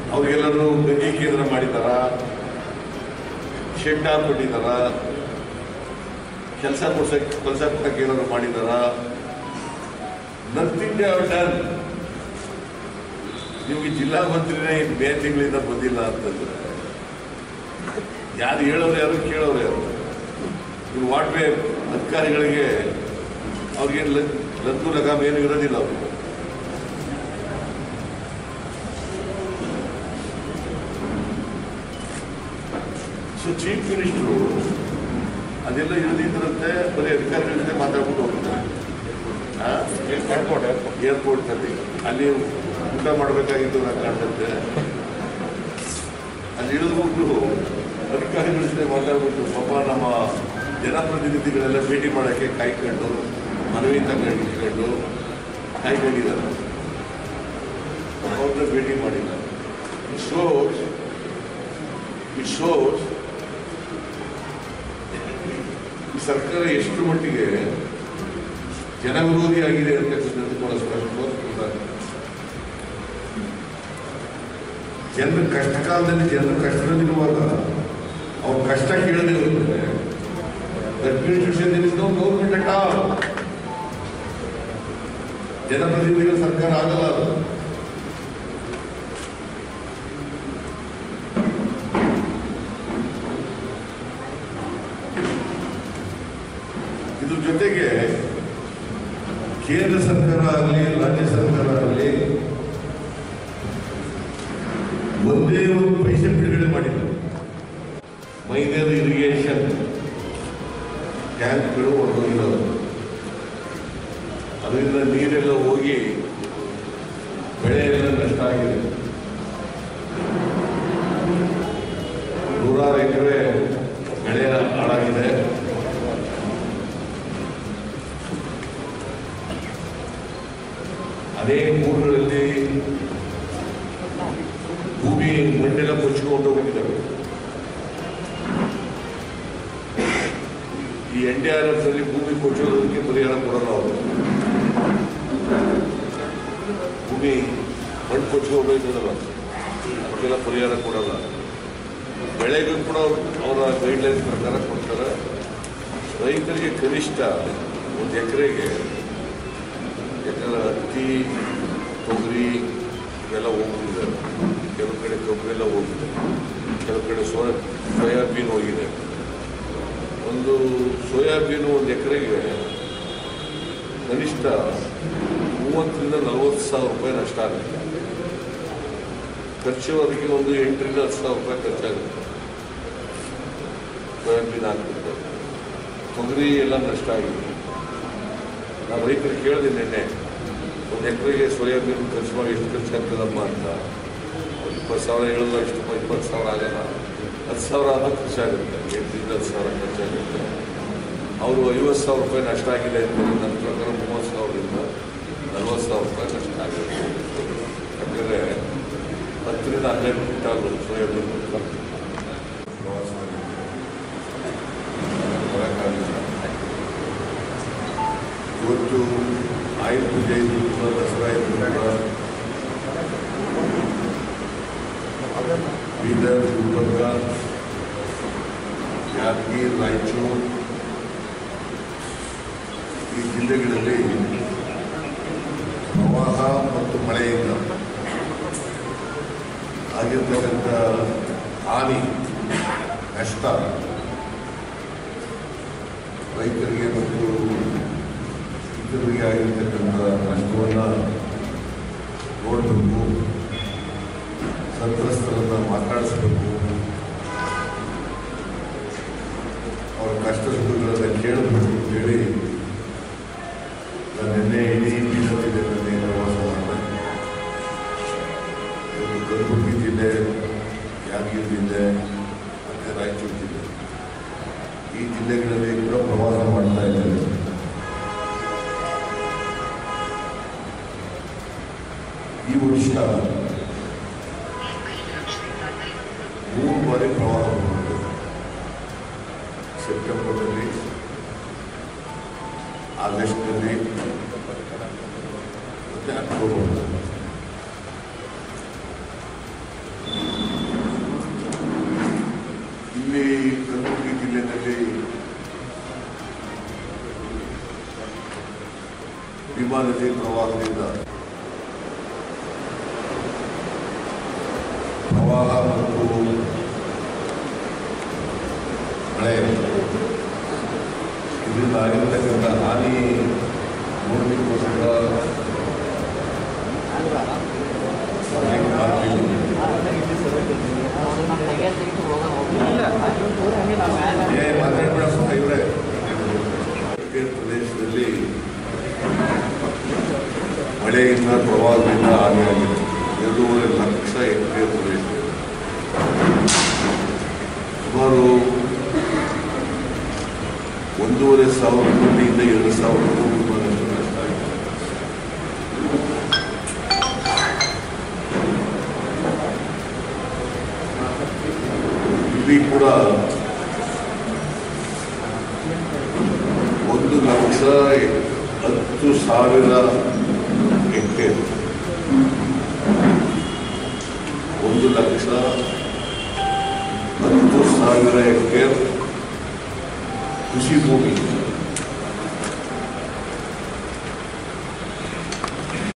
ಅವ್ರಿಗೆಲ್ಲರೂ ಗಂಜಿ ಕೇಂದ್ರ ಮಾಡಿದಾರ ಶೆಡ್ ಹಾಕ್ಬಿಟ್ಟಿದಾರ ಕೆಲಸ ಕೊಡ್ಸಕ್ಕೆ ಕೆಲಸ ಕೊಡಕ್ಕೆ ಏನಾದ್ರು ಮಾಡಿದಾರ ನಥಿಂಗ್ ಹ್ಯಾವ್ ಡನ್ ನಿಮಗೆ ಜಿಲ್ಲಾ ಮಂತ್ರಿನೇ ಮೇ ತಿಂಗಳಿಂದ ಬಂದಿಲ್ಲ ಅಂತಂದ್ರೆ ಯಾರು ಹೇಳೋರು ಯಾರು ಕೇಳೋರು ಯಾರು ಇವು ವಾಟ್ವೇ ಅಧಿಕಾರಿಗಳಿಗೆ ಅವ್ರಿಗೇನು ಲದ್ದು ಲಗಾಮ್ ಏನು ಇರೋದಿಲ್ಲ ಅವರು ಸೊ ಚೀಫ್ ಮಿನಿಸ್ಟ್ರು ಅದೆಲ್ಲ ಇಳಿದಿದ್ರಂತೆ ಬರೀ ಅಧಿಕಾರಿಗಳ ಜೊತೆ ಮಾತಾಡ್ಬಿಟ್ಟು ಹೋಗ್ತಾರೆ ಏರ್ಪೋರ್ಟ್ನಲ್ಲಿ ಅಲ್ಲಿ ಊಟ ಮಾಡಬೇಕಾಗಿತ್ತು ನಾನು ಕಾಣ್ತಂತೆ ಅಲ್ಲಿ ಇಳಿದ್ಬಿಟ್ಟು ಅಧಿಕಾರಿಗಳ ಜೊತೆ ಮಾತಾಡ್ಬಿಟ್ಟು ಪಾಪ ನಮ್ಮ ಜನಪ್ರತಿನಿಧಿಗಳೆಲ್ಲ ಭೇಟಿ ಮಾಡೋಕ್ಕೆ ಕಾಯ್ಕೊಂಡು ಮನವಿ ತಗೊಂಡು ಕಾಯ್ಕೊಂಡಿದ್ದಾರೆ ಅವ್ರನ್ನ ಭೇಟಿ ಮಾಡಿಲ್ಲ ಇಟ್ ಶೋಸ್ ಇಟ್ ಶೋಸ್ ಈ ಸರ್ಕಾರ ಎಷ್ಟು ಮಟ್ಟಿಗೆ ಜನವಿರೋಧಿ ಆಗಿದೆ ಅಂತಕ್ಕಂಥದ್ದು ಕೂಡ ಸ್ಪಷ್ಟವಾಗ್ತದೆ ಜನರ ಕಷ್ಟ ಕಾಲದಲ್ಲಿ ಜನರ ಕಷ್ಟದಲ್ಲಿರುವಾಗ ಅವ್ರ ಕಷ್ಟ ಕೇಳದೆ ಹೋಗಿದ್ರೆ administration is no government at all ಜನಪ್ರತಿನಿಧಿಗಳ ಸರ್ಕಾರ ಆಗಲ್ಲ ಅದು ಇದ್ರ ಜೊತೆಗೆ ಕೇಂದ್ರ ಸರ್ಕಾರ ಆಗಲಿ ರಾಜ್ಯ ಸರ್ಕಾರ ಆಗಲಿ ಒಂದೇ ಒಂದು ಪೈಸೆ ಬಿಡುಗಡೆ ಮಾಡಿಲ್ಲ ಮೈನೇರು ಇರಿಗೇಷನ್ ಟ್ಯಾಂಕ್ಗಳು ಹೊರಗೋಗಿರೋದು ಅದರಿಂದ ನೀರೆಲ್ಲ ಹೋಗಿ ಬೆಳೆ ಎಲ್ಲ ನಷ್ಟ ಆಗಿದೆ ನೂರಾರು ಎಕರೆ ಬೆಳೆ ಹಾಳಾಗಿದೆ ಅನೇಕ ಊರುಗಳಲ್ಲಿ ಭೂಮಿ ಮಣ್ಣೆಲ್ಲ ಕೊಚ್ಚಿಕೊಂಡು ಹೋಗಿದ್ದಾವೆ ಈ ಎನ್ ಡಿ ಆರ್ ಎಫ್ ಅಲ್ಲಿ ಭೂಮಿ ಕೊಚ್ಚೋದಕ್ಕೆ ಪರಿಹಾರ ಕೊಡಲ್ಲ ಅವರು ಭೂಮಿ ಮಣ್ಣು ಕೊಚ್ಕೋಬೇಕಲ್ಲ ಅದಕ್ಕೆಲ್ಲ ಪರಿಹಾರ ಕೊಡಲ್ಲ ಬೆಳೆಗೂ ಕೂಡ ಅವ್ರು ಅವರ ಗೈಡ್ಲೈನ್ಸ್ ಪ್ರಕಾರ ಕೊಡ್ತಾರೆ ರೈತರಿಗೆ ಕನಿಷ್ಠ ಒಂದು ಎಕರೆಗೆ ಯಾಕಂದ್ರೆ ಹತ್ತಿ ತೊಗರಿ ಇವೆಲ್ಲ ಹೋಗ್ತಿದೆ ಕೆಲವು ಕಡೆ ಕಬ್ಬು ಎಲ್ಲ ಹೋಗಿದೆ ಕೆಲವು ಕಡೆ ಸೋಯಾ ಸೋಯಾಬೀನ್ ಹೋಗಿದೆ ಒಂದು ಸೋಯಾಬೀನು ಒಂದು ಎಕರೆಗೆ ಕನಿಷ್ಠ ಮೂವತ್ತರಿಂದ ನಲವತ್ತು ಸಾವಿರ ರೂಪಾಯಿ ನಷ್ಟ ಆಗುತ್ತೆ ಖರ್ಚು ಅದಕ್ಕೆ ಒಂದು ಎಂಟರಿಂದ ಹತ್ತು ಸಾವಿರ ರೂಪಾಯಿ ಖರ್ಚಾಗುತ್ತೆ ಸೋಯಾಬೀನ್ ಹಾಕ್ಬಿಟ್ಟು ತೊಗರಿ ಎಲ್ಲ ನಷ್ಟ ಆಗಿದೆ ನಾವು ರೈತರು ಕೇಳಿದೆ ನಿನ್ನೆ ಒಂದು ಎಕರೆಗೆ ಸೋಯಾಬೀನ್ ಖರ್ಚು ಮಾಡಿ ಎಷ್ಟು ಖರ್ಚು ಆಗ್ತದಮ್ಮ ಅಂತ ಒಂದು ಇಪ್ಪತ್ತು ಸಾವಿರ ಹೇಳಿಲ್ಲ ಎಷ್ಟು ಇಪ್ಪತ್ತು ಸಾವಿರ ಆಗಲ್ಲ ಹತ್ತು ಸಾವಿರ ಆದರೂ ಖರ್ಚಾಗುತ್ತೆ ಎಂಟರಿಂದ ಹತ್ತು ಸಾವಿರ ಖರ್ಚಾಗುತ್ತೆ ಅವರು ಐವತ್ತು ಸಾವಿರ ರೂಪಾಯಿ ನಷ್ಟ ಆಗಿದೆ ಅಂತಾರೆ ನನ್ನ ಪ್ರಕಾರ ಮೂವತ್ತು ಸಾವಿರದಿಂದ ನಲ್ವತ್ತು ಸಾವಿರ ರೂಪಾಯಿ ನಷ್ಟ ಆಗಿದೆ ಯಾಕಂದರೆ ಹತ್ತರಿಂದ ಹನ್ನೆರಡು ಕ್ವಿಂಟಾಲ್ ಸೋಯಾಬೀನ್ ಪ್ರವಾಸ ಬರೋಕ್ಕಾಗಿಲ್ಲ ಇವತ್ತು ಆಯುಧ ಪೂಜೆ ಇದ್ದು ಕೂಡ ದಸರಾ ಇದ್ದು ಕೂಡ ಬೀದರ್ ಗುಲ್ಬರ್ಗ ಯಾದಗಿರಿ ರಾಯಚೂರು ಈ ಜಿಲ್ಲೆಗಳಲ್ಲಿ ಪ್ರವಾಹ ಮತ್ತು ಮಳೆಯಿಂದ ಆಗಿರ್ತಕ್ಕಂಥ ಹಾನಿ ನಷ್ಟ ರೈತರಿಗೆ ಮತ್ತು ಇತರರಿಗೆ ಆಗಿರ್ತಕ್ಕಂಥ ನಷ್ಟವನ್ನು ನೋಡಬೇಕು ಸಂತ್ರಸ್ತರನ್ನು ಮಾತಾಡಿಸ್ಬೇಕು ಅವರ ಕಷ್ಟ ಸುಖಗಳನ್ನು ಕೇಳಬೇಕು ಅಂತೇಳಿ ನಾನು ನಿನ್ನೆ ಇಡೀ ಬೀದರ್ ಜಿಲ್ಲೆಯಲ್ಲಿ ಪ್ರವಾಸ ಮಾಡಿದೆ ಇವತ್ತು ಕಲಬುರಗಿ ಜಿಲ್ಲೆ ಯಾದಗಿರಿ ಜಿಲ್ಲೆ ಮತ್ತು ರಾಯಚೂರು ಜಿಲ್ಲೆ ಈ ಜಿಲ್ಲೆಗಳಲ್ಲಿ ಕೂಡ ಪ್ರವಾಸ ಮಾಡ್ತಾ ಇದ್ದೇವೆ ಈ ವರ್ಷ ಮೂರು ಬಾರಿ ಪ್ರವಾಹ ಬಂದಿದೆ ಸೆಪ್ಟೆಂಬರ್ನಲ್ಲಿ ಆಗಸ್ಟ್ನಲ್ಲಿ ಮತ್ತು ಅಕ್ಟೋಬರ್ನಲ್ಲಿ ಇಲ್ಲಿ ಕಲಬುರಗಿ ಜಿಲ್ಲೆಯಲ್ಲಿ ಭೀಮಾ ನದಿ ಪ್ರವಾಹದಿಂದ ಪ್ರವಾಹ ಮತ್ತು ಮಳೆ ಇದರಿಂದ ಆಗಿರ್ತಕ್ಕಂಥ ಹಾನಿ ನೋಡಲಿಕ್ಕೋಸ್ಕರ ಬರ್ಲಿಕ್ಕೆ ಆಗ್ಲಿಲ್ಲ. ಏ, ಮಾತಾಡ್ಬೇಡ ಸುಮ್ನೆ ಇವ್ರೆ. ಉಡುಪಿ ಪ್ರದೇಶದಲ್ಲಿ ಮಳೆಯಿಂದ ಪ್ರವಾಹದಿಂದ ಹಾನಿಯಾಗಿದೆ ಎರಡೂವರೆ ಲಕ್ಷ ಹೆಕ್ಟೇರ್ ಪ್ರದೇಶ ಸುಮಾರು ಒಂದೂವರೆ ಸಾವಿರ ಕೋಟಿಯಿಂದ ಎರಡು ಸಾವಿರ ಕೋಟಿ ರೂಪಾಯಿಯಷ್ಟು ನಷ್ಟ ಆಗಿದೆ ಇಲ್ಲಿ ಕೂಡ ಒಂದು ಲಕ್ಷ ಹತ್ತು ಸಾವಿರ ಹೆಕ್ಟೇರ್ ಒಂದು ಲಕ್ಷ ಹತ್ತು ಸಾವಿರ ಹೆಕ್ಟೇರ್ ಕೃಷಿ ಭೂಮಿ